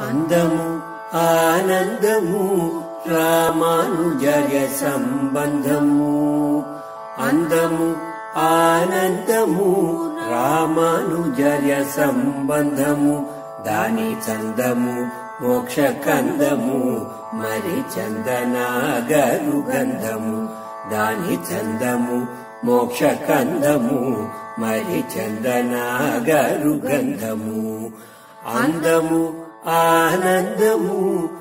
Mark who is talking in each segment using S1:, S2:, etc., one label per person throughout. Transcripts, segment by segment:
S1: అందము ఆనందము రామానుజర్య సంబంధము అందము ఆనందము రామానుజర్య సంబంధము దాని చందము మోక్ష కందము మరి చందనాగరు గంధము దాని చందము మోక్ష కందము మరి చందనాగరు గంధము అందము ఆనందము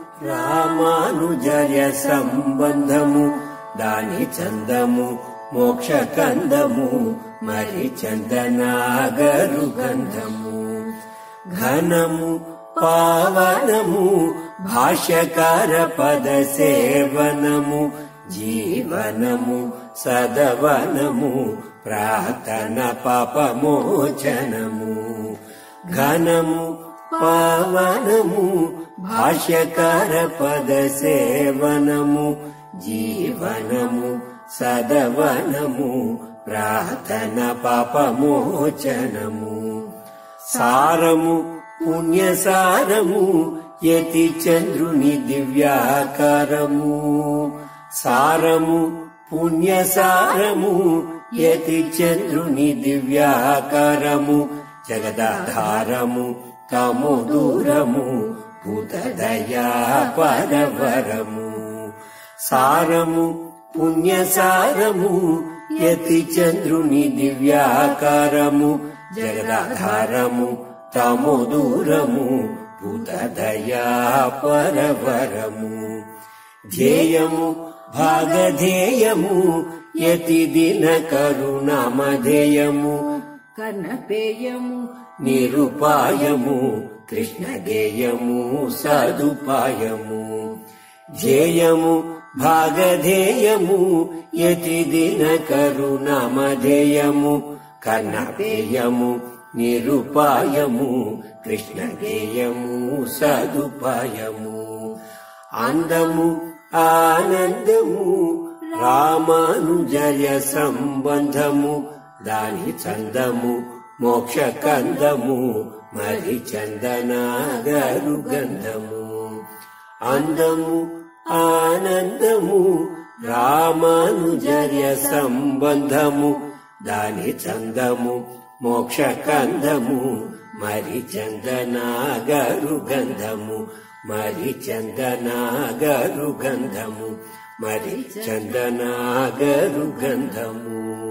S1: రామానుజర్య సంబంధము దాని చందము మోక్ష కందము మరి చందనాగరు గంధము ఘనము పావనము భాష్యకార పద సేవనము జీవనము సదవనము ప్రార్థన పాపమోచనము ఘనము పావనము భాష్యకార పద సేవనము జీవనము సదవనము ప్రార్థన పాపమోచనము సారము పుణ్యసారము యతి చంద్రుని దివ్యాకారము సారము పుణ్యసారము యతి చంద్రుని దివ్యాకారము జగదాధారము తము దూరము భూతదయా పరవరము సారము పుణ్యసారము యతి చంద్రుని దివ్యాకారము జగదాధారము తము దూరము భూతదయా పరవరము ధ్యేయము భాగధేయము యతి దిన కరుణామధేయము
S2: కనపేయము
S1: నిరుపాయము కృష్ణ గేయము సదుపాయము ధ్యేయము భాగధేయము యతి దిన కరుణామధేయము కన్నపేయము నిరుపాయము కృష్ణ గేయము సదుపాయము అందము ఆనందము రామానుజయ సంబంధము దాని చందము మోక్ష కందము మరి చందనాగరు గంధము అందము ఆనందము రామానుజర్య సంబంధము దాని చందము మోక్ష కందము మరి చందనాగరు గంధము మరి చందనాగరు గంధము మరి చందనాగరు గంధము